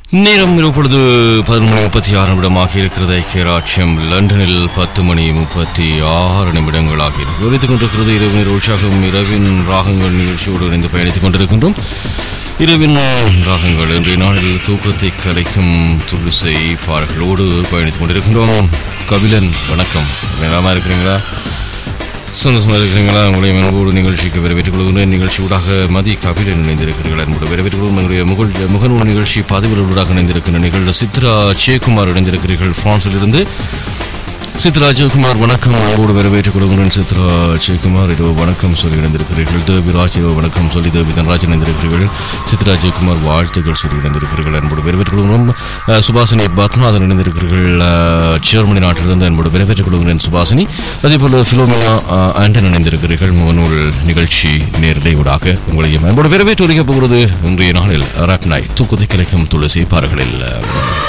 நேரம் இப்பொழுது பதினொன்று மணி முப்பத்தி ஆறு நிமிடமாக இருக்கிறது ஐக்கிய ராட்சியம் லண்டனில் பத்து மணி முப்பத்தி ஆறு நிமிடங்களாக இருக்கிறது உரைத்துக் கொண்டிருக்கிறது இரவின் உற்சாகம் இரவின் ராகங்கள் நிகழ்ச்சியோடு இணைந்து பயணித்துக் கொண்டிருக்கின்றோம் இரவின் ராகங்கள் இன்றைய நாளில் தூக்கத்தை கலைக்கும் துளிசை பாடல்களோடு பயணித்துக் கொண்டிருக்கின்றோம் கபிலன் வணக்கம் நலமா இருக்கிறீங்களா சந்தோஷமா இருக்கிறீங்களா உங்களுடைய அன்போடு நிகழ்ச்சிக்கு வரவேற்றுக் கொள்கின்றேன் நிகழ்ச்சியூடாக மதி கபிலன் இணைந்திருக்கிறீர்கள் என்பது வரவேற்றுக் கொள்வோம் எங்களுடைய முகல் முகநூல் நிகழ்ச்சி பதிவுகளூடாக இணைந்திருக்கின்ற நிகழ்வு சித்ரா ஜெயக்குமார் இணைந்திருக்கிறீர்கள் பிரான்சில் இருந்து சித்ரா ஜெயக்குமார் வணக்கம் அன்போடு வரவேற்றுக் கொள்கின்றேன் சித்ரா ஜெயக்குமார் இதோ வணக்கம் சொல்லி இணைந்திருக்கிறீர்கள் தேவிராஜ் இதோ வணக்கம் சொல்லி தேவி தன்ராஜ் இணைந்திருக்கிறீர்கள் சித்ரா ஜெயக்குமார் வாழ்த்துக்கள் சொல்லி இணைந்திருக்கிறீர்கள் அன்போடு வரவேற்றுக் கொள்கிறோம் அஹ், சுபாசினி பத்மநாதன் இணைந்திருக்கிறீர்கள் அஹ், ஜெர்மனி நாட்டிலிருந்து அன்போடு வரவேற்றுக் கொள்கிறேன் சுபாசினி அதே போல பிலோமினா அஹ், ஆண்டன் இணைந்திருக்கிறீர்கள் முகநூல் நிகழ்ச்சி நேரடி ஊடாக உங்களையும் அன்போடு வரவேற்று ஒழிக்கப் போகிறது இன்றைய நாளில் ராப் நாய் தூக்குதை கிடைக்கும் துளசி பாறைகளில்